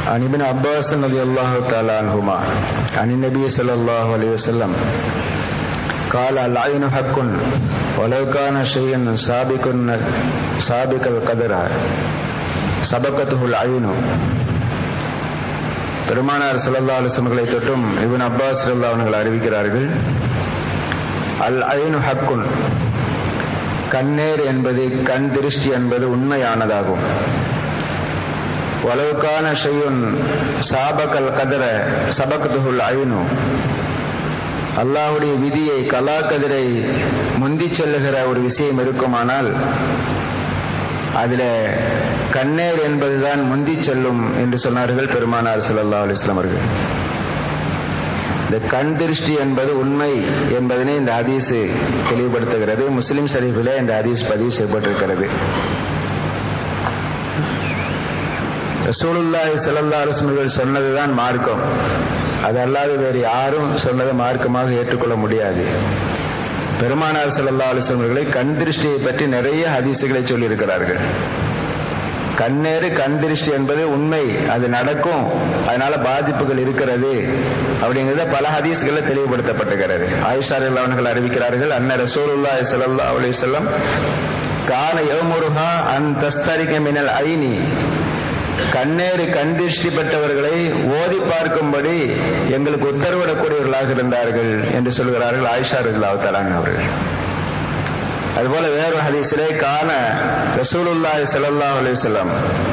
عن ابن عباس رضي الله تعالى عنهما عن النبي صلى الله عليه وسلم قال العين حق ولو كان شيء سابق سابق القدر سبقته العين பெருமானார் சல்லா அலுவலங்களை தொட்டும் இவன் அப்பாஸ் சல்லா அவர்கள் அறிவிக்கிறார்கள் அல் ஐனு ஹக்குன் கண்ணேர் என்பது கண் திருஷ்டி என்பது உண்மையானதாகும் வலவுக்கான ஷையுன் சாபகல் கதர சபக்துகுல் ஐனு அல்லாஹுடைய விதியை கலா கதிரை முந்தி செல்லுகிற ஒரு விஷயம் இருக்குமானால் அதுல கண்ணேர் என்பதுதான் முந்தி செல்லும் என்று சொன்னார்கள் பெருமானார் சல்லா அலிஸ்லாம் அவர்கள் இந்த கண் திருஷ்டி என்பது உண்மை என்பதனை இந்த ஹதீஸ் தெளிவுபடுத்துகிறது முஸ்லிம் ஷரீஃபில் இந்த ஹதீஸ் பதிவு செய்யப்பட்டிருக்கிறது ரசூலுல்லாஹி ஸல்லல்லாஹு அலைஹி வஸல்லம் சொன்னதுதான் மார்க்கம் அது அல்லாது வேறு யாரும் சொன்னதை மார்க்கமாக ஏற்றுக்கொள்ள முடியாது பெருமானார் ஸல்லல்லாஹு அலைஹி வஸல்லம் கண் திருஷ்டியை பற்றி நிறைய ஹதீஸுகளை சொல்லி இருக்கிறார்கள் கண்ணேறு கண் திருஷ்டி என்பது உண்மை அது நடக்கும் அதனால பாதிப்புகள் இருக்கிறது அப்படிங்கிறத பல ஹதீஸ்களை தெளிவுபடுத்தப்பட்டுகிறது ஆயிஷா அவர்கள் அறிவிக்கிறார்கள் அன்ன ரசூலுல்லா சல்லா அலி சொல்லம் கால யவமுருகா அன் தஸ்தரிக்க மினல் ஐனி கண்ணேறு கண் திருஷ்டி பெற்றவர்களை ஓதி பார்க்கும்படி எங்களுக்கு உத்தரவிடக்கூடியவர்களாக இருந்தார்கள் என்று சொல்கிறார்கள் ஆயிஷா ரஜிலாவத்தாலான் அவர்கள் அதுபோல வேறு ஹதீஸிலே காண ரசூலுல்லாஹி ஸல்லல்லாஹு அலைஹி வஸல்லம்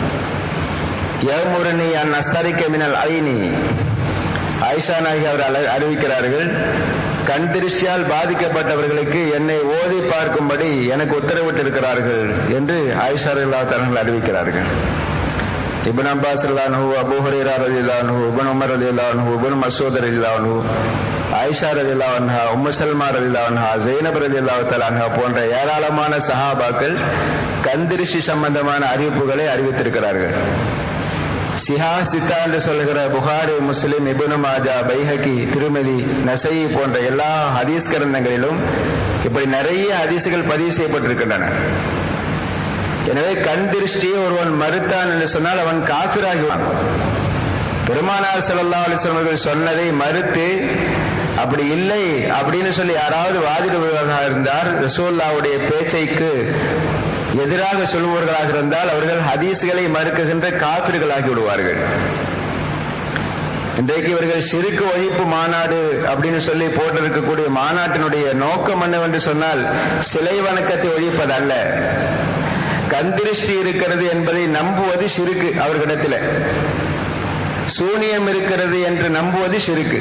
யமுருனி அன் அஸ்தரிக்க மினல் ஐனி ஆயிஷா நாயகி அவர் அறிவிக்கிறார்கள் கண் திருஷ்டியால் பாதிக்கப்பட்டவர்களுக்கு என்னை ஓதி பார்க்கும்படி எனக்கு உத்தரவிட்டிருக்கிறார்கள் என்று ஆயிஷா ரலியல்லாஹு அறிவிக்கிறார்கள் இப்னு அப்பாஸ் ரலியல்லாஹு அபூ ஹுரைரா ரலியல்லாஹு இப்னு உமர் ரலியல்லாஹு இப்னு மஸ்ஊத் ரலியல்லாஹு ஆயிஷா ரலியல்லாஹு அன்ஹா உம்மு சல்மா ரலியல்லாஹு அன்ஹா ஜெய்னப் ரலியல்லாஹு தஆலா அன்ஹா போன்ற ஏராளமான சஹாபாக்கள் கந்திரிஷி சம்பந்தமான அறிவிப்புகளை அறிவித்திருக்கிறார்கள் சிஹா சித்தா என்று சொல்லுகிற புகாரி முஸ்லிம் இபுனு மாஜா பைஹகி திருமதி நசை போன்ற எல்லா ஹதீஸ் கிரந்தங்களிலும் இப்படி நிறைய ஹதீசுகள் பதிவு செய்யப்பட்டிருக்கின்றன எனவே கண் திருஷ்டியை ஒருவன் மறுத்தான் என்று சொன்னால் அவன் காபிராகிவான் பெருமானார் செல்லல்லா அலிஸ்வர்கள் சொன்னதை மறுத்து அப்படி இல்லை அப்படின்னு சொல்லி யாராவது வாதிடுவதாக இருந்தார் ரசூல்லாவுடைய பேச்சைக்கு எதிராக சொல்பவர்களாக இருந்தால் அவர்கள் ஹதீஸ்களை மறுக்குகின்ற காப்பிர்களாகி விடுவார்கள் இன்றைக்கு இவர்கள் சிறுக்கு ஒழிப்பு மாநாடு அப்படின்னு சொல்லி போட்டிருக்கக்கூடிய மாநாட்டினுடைய நோக்கம் என்னவென்று சொன்னால் சிலை வணக்கத்தை ஒழிப்பது அல்ல கந்திருஷ்டி இருக்கிறது என்பதை நம்புவது சிறுக்கு அவர்களிடத்தில் சூனியம் இருக்கிறது என்று நம்புவது சிறுக்கு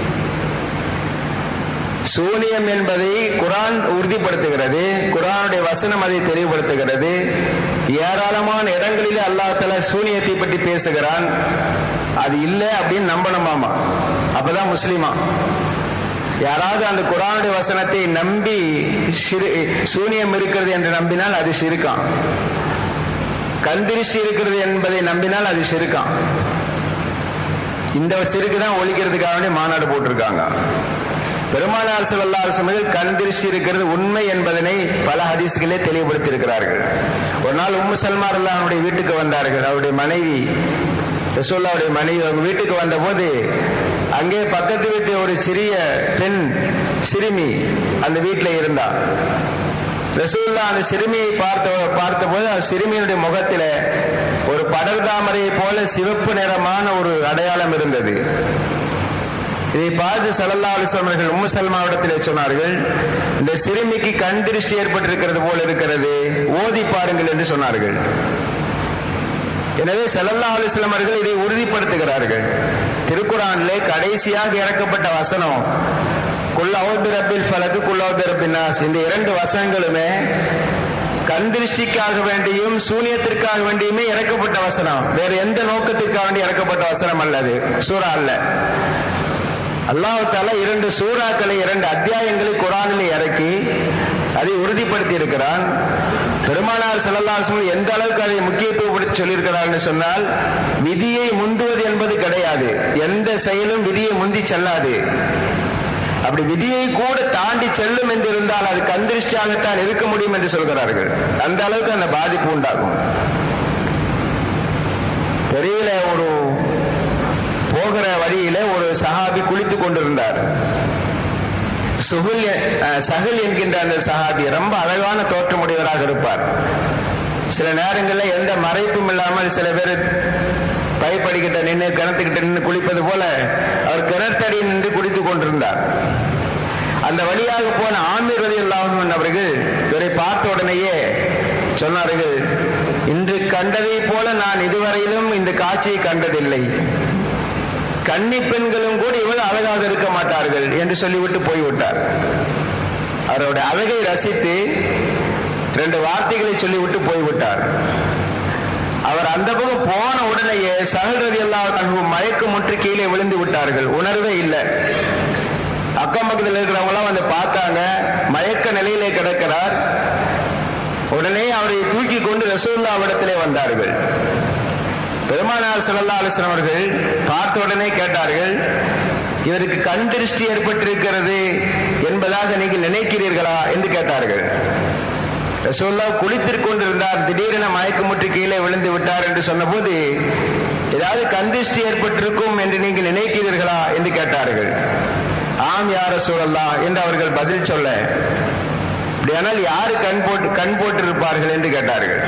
சூனியம் என்பதை குரான் உறுதிப்படுத்துகிறது குரானுடைய வசனம் அதை தெளிவுபடுத்துகிறது ஏராளமான இடங்களிலே அல்லாஹால சூனியத்தை பற்றி பேசுகிறான் அது இல்லை அப்படின்னு நம்பணுமாமா அப்பதான் முஸ்லிமா யாராவது அந்த குரானுடைய வசனத்தை நம்பி சூனியம் இருக்கிறது என்று நம்பினால் அது சிறுக்கான் கந்திருஷ்டி இருக்கிறது என்பதை நம்பினால் அது சிறுக்கான் இந்த சிறுக்கு தான் ஒழிக்கிறதுக்காக வேண்டிய மாநாடு போட்டிருக்காங்க பெருமானார் சல்லா சமயத்தில் கண் திருஷ்டி இருக்கிறது உண்மை என்பதனை பல ஹதீஸ்களே தெளிவுபடுத்தி இருக்கிறார்கள் ஒரு நாள் உம்மு சல்மார் அவருடைய வீட்டுக்கு வந்தார்கள் அவருடைய மனைவி ரசோல்லாவுடைய மனைவி அவங்க வீட்டுக்கு வந்தபோது அங்கே பக்கத்து வீட்டு ஒரு சிறிய பெண் சிறுமி அந்த வீட்டில் இருந்தா ரசூல்லா அந்த சிறுமியை பார்த்த பார்த்தபோது அந்த சிறுமியினுடைய முகத்தில் ஒரு படர் தாமரையை போல சிவப்பு நிறமான ஒரு அடையாளம் இருந்தது இதை பார்த்து சல்லல்லா அலிஸ்லாமர்கள் உம்மு சல்மாவிடத்திலே சொன்னார்கள் இந்த சிறுமிக்கு கண் திருஷ்டி ஏற்பட்டிருக்கிறது போல இருக்கிறது ஓதி பாருங்கள் என்று சொன்னார்கள் எனவே சல்லல்லா அலிஸ்லாமர்கள் இதை உறுதிப்படுத்துகிறார்கள் திருக்குறானிலே கடைசியாக இறக்கப்பட்ட வசனம் குல்லாவது ரப்பில் ஃபலக்கு குல்லாவது ரப்பின் நாஸ் இந்த இரண்டு வசனங்களுமே கண் திருஷ்டிக்காக வேண்டியும் சூனியத்திற்காக வேண்டியுமே இறக்கப்பட்ட வசனம் வேற எந்த நோக்கத்திற்காக வேண்டி இறக்கப்பட்ட வசனம் அல்லது சூறா அல்ல அல்லாஹால இரண்டு சூறாக்களை இரண்டு அத்தியாயங்களை குரானிலே இறக்கி அதை உறுதிப்படுத்தி இருக்கிறான் பெருமானார் செல்லல்லாசம் எந்த அளவுக்கு அதை முக்கியத்துவப்படுத்தி சொல்லியிருக்கிறார் சொன்னால் விதியை முந்துவது என்பது கிடையாது எந்த செயலும் விதியை முந்தி செல்லாது அப்படி விதியை கூட தாண்டி செல்லும் என்று இருந்தால் அது கந்திருஷ்டியாகத்தான் இருக்க முடியும் என்று சொல்கிறார்கள் அந்த அளவுக்கு அந்த பாதிப்பு உண்டாகும் தெரியல ஒரு போகிற வழியில ஒரு சஹாபி குளித்துக் கொண்டிருந்தார் சுகுல் சகுல் என்கின்ற அந்த சஹாபி ரொம்ப அழகான தோற்றமுடையவராக இருப்பார் சில நேரங்களில் எந்த மறைப்பும் இல்லாமல் சில பேர் பயப்படிக்கிட்ட நின்று கிணத்துக்கிட்ட நின்று குளிப்பது போல அவர் கிணத்தடி நின்று குளித்துக் கொண்டிருந்தார் அந்த வழியாக போன ஆமீர் ரதி அல்லாஹன் அவர்கள் இவரை பார்த்த உடனேயே சொன்னார்கள் இன்று கண்டதை போல நான் இதுவரையிலும் இந்த காட்சியை கண்டதில்லை கன்னி பெண்களும் கூட இவ்வளவு அழகாக இருக்க மாட்டார்கள் என்று சொல்லிவிட்டு போய்விட்டார் அவருடைய அழகை ரசித்து ரெண்டு வார்த்தைகளை சொல்லிவிட்டு போய்விட்டார் அவர் அந்த பக்கம் போன உடனேயே சகல்ரதி எல்லாம் மயக்க முற்று கீழே விழுந்து விட்டார்கள் உணர்வே இல்லை அக்கம் பக்கத்தில் இருக்கிறவங்களாம் வந்து பார்த்தாங்க மயக்க நிலையிலே கிடக்கிறார் உடனே அவரை தூக்கி கொண்டு ரசூல்லாவிடத்திலே வந்தார்கள் பெருமானார் சல்லா அலிஸ்லாம் அவர்கள் பார்த்த உடனே கேட்டார்கள் இவருக்கு கண் திருஷ்டி ஏற்பட்டிருக்கிறது என்பதாக நீங்கள் நினைக்கிறீர்களா என்று கேட்டார்கள் ரசோல்லா குளித்திற்கு கொண்டிருந்தார் திடீரென மயக்கமுற்று கீழே விழுந்து விட்டார் என்று சொன்னபோது ஏதாவது கண் திருஷ்டி ஏற்பட்டிருக்கும் என்று நீங்கள் நினைக்கிறீர்களா என்று கேட்டார்கள் ஆம் யார சூழல்லா என்று அவர்கள் பதில் சொல்ல அப்படியானால் யாரு கண் போட்டு கண் போட்டிருப்பார்கள் என்று கேட்டார்கள்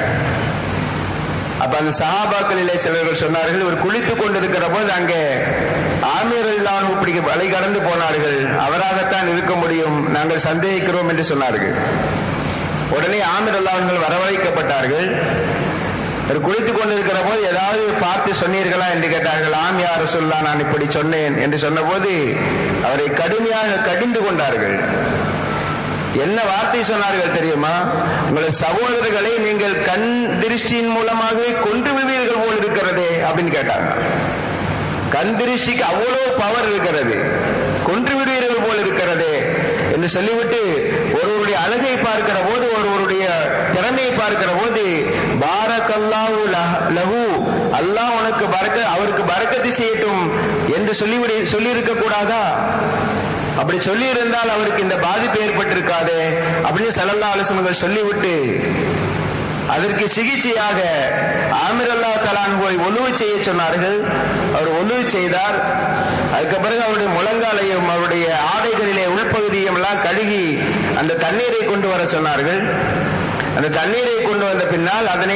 அப்ப அந்த சஹாபாக்களிலே சிலர்கள் சொன்னார்கள் இவர் குளித்துக் கொண்டிருக்கிற போது அங்கே ஆமீர் இல்லாமல் இப்படி வழி கடந்து போனார்கள் அவராகத்தான் இருக்க முடியும் நாங்கள் சந்தேகிக்கிறோம் என்று சொன்னார்கள் உடனே ஆமீர் அல்லாஹர்கள் வரவழைக்கப்பட்டார்கள் அவர் குளித்துக் கொண்டிருக்கிற போது ஏதாவது பார்த்து சொன்னீர்களா என்று கேட்டார்கள் ஆம் யார் சொல்லா நான் இப்படி சொன்னேன் என்று சொன்னபோது அவரை கடுமையாக கடிந்து கொண்டார்கள் என்ன வார்த்தை சொன்னார்கள் தெரியுமா உங்களது சகோதரர்களை நீங்கள் கண் திருஷ்டியின் மூலமாகவே கொண்டு விடுவீர்கள் போல் இருக்கிறதே அப்படின்னு கேட்டாங்க கண் திருஷ்டிக்கு அவ்வளவு பவர் இருக்கிறது கொன்று விடுவீர்கள் போல் இருக்கிறதே என்று சொல்லிவிட்டு ஒருவருடைய அழகை பார்க்கிற போது ஒருவருடைய திறமையை பார்க்கிற போது பாரக்கல்லாஹு லஹு அல்லாஹ் உனக்கு பறக்க அவருக்கு பறக்கத்து செய்யட்டும் என்று சொல்லிவிட சொல்லியிருக்க கூடாதா அப்படி சொல்லி இருந்தால் அவருக்கு இந்த பாதிப்பு ஏற்பட்டிருக்காது அப்படின்னு சல்லல்லா அலுவலங்கள் சொல்லிவிட்டு அதற்கு சிகிச்சையாக ஆமிர் அல்லா தலான் போய் ஒலுவு செய்ய சொன்னார்கள் அவர் ஒலுவு செய்தார் அதுக்கு பிறகு அவருடைய முழங்காலையும் அவருடைய ஆடைகளிலே உள்பகுதியும் எல்லாம் கழுகி அந்த தண்ணீரை கொண்டு வர சொன்னார்கள் அந்த தண்ணீரை கொண்டு வந்த பின்னால் அதனை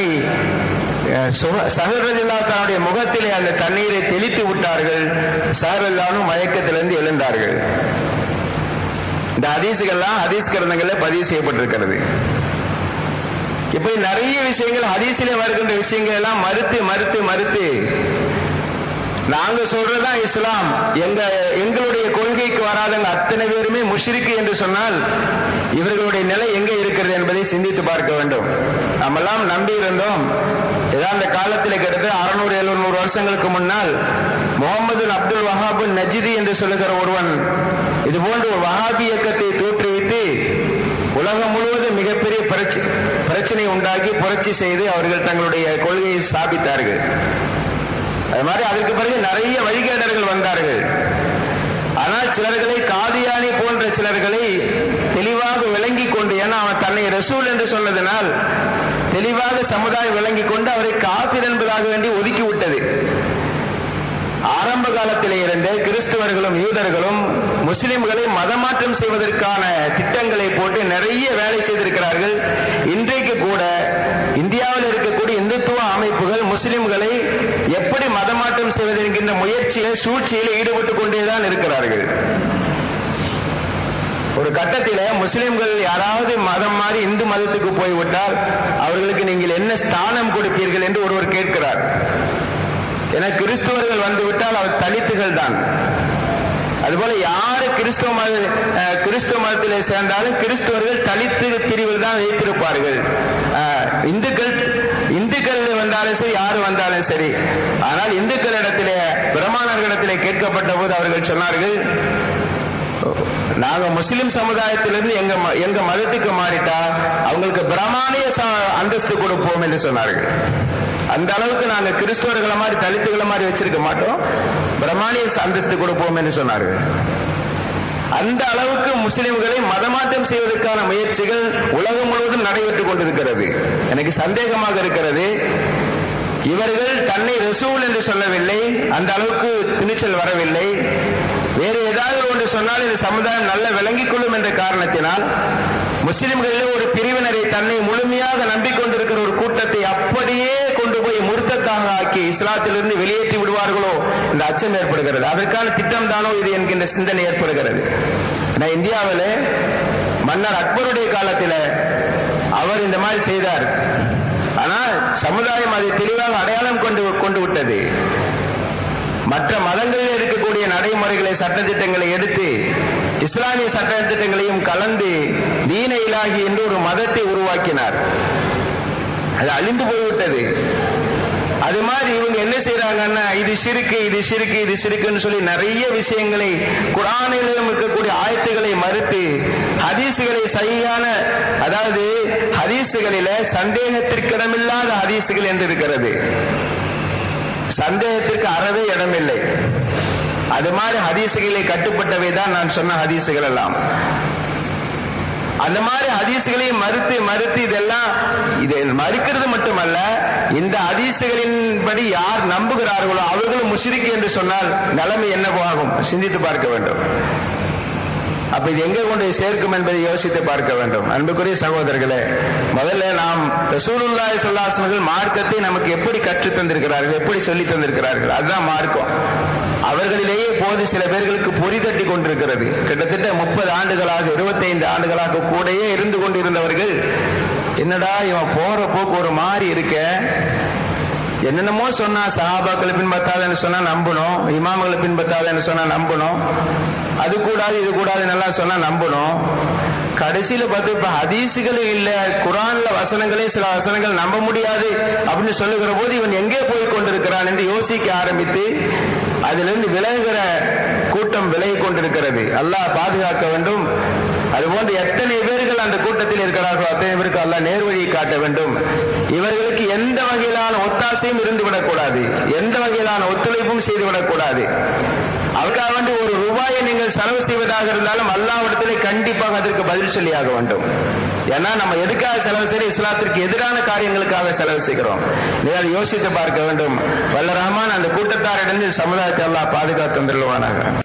சஹரல்லா தன்னுடைய முகத்திலே அந்த தண்ணீரை தெளித்து விட்டார்கள் சஹரல்லானும் மயக்கத்திலிருந்து எழுந்தார்கள் இந்த ஹதீசுகள்லாம் ஹதீஸ் கிரந்தங்கள்ல பதிவு செய்யப்பட்டிருக்கிறது இப்படி நிறைய விஷயங்கள் ஹதீஸிலே வருகின்ற விஷயங்கள் எல்லாம் மறுத்து மறுத்து மறுத்து நாங்க சொல்றதுதான் இஸ்லாம் எங்க எங்களுடைய கொள்கைக்கு வராதவங்க அத்தனை பேருமே முஷ்ரிக்கு என்று சொன்னால் இவர்களுடைய நிலை எங்க இருக்கிறது என்பதை சிந்தித்து பார்க்க வேண்டும் நம்மெல்லாம் நம்பி இருந்தோம் ஏதாவது அந்த காலத்தில் கிட்டத்தட்ட அறுநூறு எழுநூறு வருஷங்களுக்கு முன்னால் முகமது அப்துல் வஹாபு நஜிதி என்று சொல்லுகிற ஒருவன் இது போன்ற ஒரு வஹாபி இயக்கத்தை தோற்றுவித்து உலகம் முழுவதும் மிகப்பெரிய பிரச்சனை உண்டாக்கி புரட்சி செய்து அவர்கள் தங்களுடைய கொள்கையை ஸ்தாபித்தார்கள் அது மாதிரி அதற்கு பிறகு நிறைய வழிகேடர்கள் வந்தார்கள் ஆனால் சிலர்களை காதியானி போன்ற சிலர்களை தெளிவாக விளங்கி கொண்டு ஏன்னா அவன் தன்னை ரசூல் என்று சொன்னதனால் தெளிவாக சமுதாயம் விளங்கி கொண்டு அவரை காப்பீர் என்பதாக வேண்டி ஒதுக்கி விட்டது ஆரம்ப காலத்திலே இருந்தே கிறிஸ்தவர்களும் யூதர்களும் முஸ்லிம்களை மதமாற்றம் செய்வதற்கான திட்டங்களை போட்டு நிறைய வேலை செய்திருக்கிறார்கள் இன்றைக்கு கூட இந்தியாவில் இருக்கக்கூடிய இந்துத்துவ அமைப்புகள் முஸ்லிம்களை எப்படி மதமாற்றம் செய்வது என்கின்ற முயற்சியில சூழ்ச்சியில் ஈடுபட்டுக் கொண்டேதான் இருக்கிறார்கள் ஒரு கட்டத்தில் முஸ்லிம்கள் யாராவது மதம் மாறி இந்து மதத்துக்கு போய்விட்டால் அவர்களுக்கு நீங்கள் என்ன ஸ்தானம் கொடுப்பீர்கள் என்று ஒருவர் கேட்கிறார் என கிறிஸ்துவர்கள் வந்துவிட்டால் அவர் தலித்துகள் தான் அதுபோல யாரு கிறிஸ்துவ மத கிறிஸ்துவ மதத்திலே சேர்ந்தாலும் கிறிஸ்துவர்கள் தலித்து பிரிவில் தான் வைத்திருப்பார்கள் இந்துக்கள் இந்துக்கள் வந்தாலும் சரி யாரு வந்தாலும் சரி ஆனால் இந்துக்களிடத்திலே பிரமாணர்களிடத்திலே கேட்கப்பட்ட போது அவர்கள் சொன்னார்கள் நாங்க முஸ்லிம் சமுதாயத்திலிருந்து எங்க எங்க மதத்துக்கு மாறிட்டா அவங்களுக்கு பிரமாணிய அந்தஸ்து கொடுப்போம் என்று சொன்னார்கள் அந்த அளவுக்கு நாங்க கிறிஸ்தவர்களை மாதிரி தலித்துகளை மாதிரி வச்சிருக்க மாட்டோம் பிரமாணிய அந்தஸ்து கொடுப்போம் என்று சொன்னார்கள் அந்த அளவுக்கு முஸ்லிம்களை மதமாற்றம் செய்வதற்கான முயற்சிகள் உலகம் முழுவதும் நடைபெற்றுக் கொண்டிருக்கிறது எனக்கு சந்தேகமாக இருக்கிறது இவர்கள் தன்னை ரசூல் என்று சொல்லவில்லை அந்த அளவுக்கு துணிச்சல் வரவில்லை வேறு ஏதாவது ஒன்று சொன்னால் இந்த சமுதாயம் நல்ல விளங்கிக் கொள்ளும் என்ற காரணத்தினால் முஸ்லிம்களிலே ஒரு பிரிவினரை தன்னை முழுமையாக நம்பிக்கொண்டிருக்கிற ஒரு கூட்டத்தை அப்படியே கொண்டு போய் முருத்தத்தாக ஆக்கி இஸ்லாத்திலிருந்து வெளியேற்றி விடுவார்களோ இந்த அச்சம் ஏற்படுகிறது அதற்கான திட்டம் தானோ இது என்கின்ற சிந்தனை ஏற்படுகிறது நான் இந்தியாவில் மன்னர் அக்பருடைய காலத்தில் அவர் இந்த மாதிரி செய்தார் ஆனால் சமுதாயம் அதை தெளிவாக அடையாளம் கொண்டு கொண்டு விட்டது மற்ற மதங்களில் இருக்கக்கூடிய நடைமுறைகளை சட்டத்திட்டங்களை எடுத்து இஸ்லாமிய சட்டத்திட்டங்களையும் கலந்து தீன இலாகி என்று ஒரு மதத்தை உருவாக்கினார் அது அழிந்து போய்விட்டது அது மாதிரி இவங்க என்ன செய்யறாங்கன்னா இது சிறுக்கு இது சிறுக்கு இது சிறுக்குன்னு சொல்லி நிறைய விஷயங்களை குரானிலும் இருக்கக்கூடிய ஆயத்துகளை மறுத்து ஹதீசுகளை சரியான அதாவது ஹதீசுகளில சந்தேகத்திற்கிடமில்லாத ஹதீசுகள் என்று இருக்கிறது சந்தேகத்திற்கு அறவே இடமில்லை அது மாதிரி ஹதீசுகளை கட்டுப்பட்டவை தான் நான் சொன்ன ஹதீசுகள் எல்லாம் அந்த மாதிரி ஹதீசுகளையும் மறுத்து மறுத்து இதெல்லாம் இது மறுக்கிறது மட்டுமல்ல இந்த ஹதீசுகளின்படி யார் நம்புகிறார்களோ அவர்களும் முஷிரிக்கு என்று சொன்னால் நிலைமை என்னவாகும் சிந்தித்து பார்க்க வேண்டும் அப்ப இது எங்கே கொண்டு சேர்க்கும் என்பதை யோசித்து பார்க்க வேண்டும் அன்புக்குரிய சகோதரர்களே முதல்ல நாம் ரசூலுல்லாய் சொல்லாசனர்கள் மார்க்கத்தை நமக்கு எப்படி கற்றுத் தந்திருக்கிறார்கள் எப்படி சொல்லி தந்திருக்கிறார்கள் அதுதான் மார்க்கம் அவர்களிலேயே போது சில பேர்களுக்கு பொறி தட்டி கொண்டிருக்கிறது கிட்டத்தட்ட முப்பது ஆண்டுகளாக இருபத்தைந்து ஆண்டுகளாக கூடயே இருந்து கொண்டிருந்தவர்கள் என்னடா இவன் போற போக்கு ஒரு மாதிரி இருக்க என்னென்னமோ சொன்னா சஹாபாக்களை பின்பற்றாதன்னு சொன்னா நம்பணும் இமாம்களை பின்பற்றாதன்னு சொன்னா நம்பணும் அது கூடாது இது கூடாதுன்னு எல்லாம் சொன்னா நம்பணும் கடைசியில பார்த்து இப்ப ஹதீசுகளும் இல்ல குரான்ல வசனங்களே சில வசனங்கள் நம்ப முடியாது அப்படின்னு சொல்லுகிற போது இவன் எங்கே போய் கொண்டிருக்கிறான் என்று யோசிக்க ஆரம்பித்து அதிலிருந்து விலகுகிற கூட்டம் விலகி கொண்டிருக்கிறது அல்லாஹ் பாதுகாக்க வேண்டும் அதுபோன்று எத்தனை பேர்கள் அந்த கூட்டத்தில் இருக்கிறார்களோ அத்தனை பேருக்கு அல்லாஹ் நேர்வழியை காட்ட வேண்டும் இவர்களுக்கு எந்த வகையிலான ஒத்தாசையும் இருந்துவிடக்கூடாது எந்த வகையிலான ஒத்துழைப்பும் செய்துவிடக்கூடாது அதுக்காக வேண்டி ஒரு ரூபாயை நீங்கள் செலவு செய்வதாக இருந்தாலும் அல்லாவிடத்திலே கண்டிப்பாக அதற்கு பதில் சொல்லியாக வேண்டும் ஏன்னா நம்ம எதுக்காக செலவு செய்ய இஸ்லாத்திற்கு எதிரான காரியங்களுக்காக செலவு செய்கிறோம் நீங்கள் யோசித்து பார்க்க வேண்டும் வல்ல ரஹ்மான் அந்த கூட்டத்தாரிடம் சமுதாயத்தை எல்லாம் பாதுகாத்து வந்துடுவானாக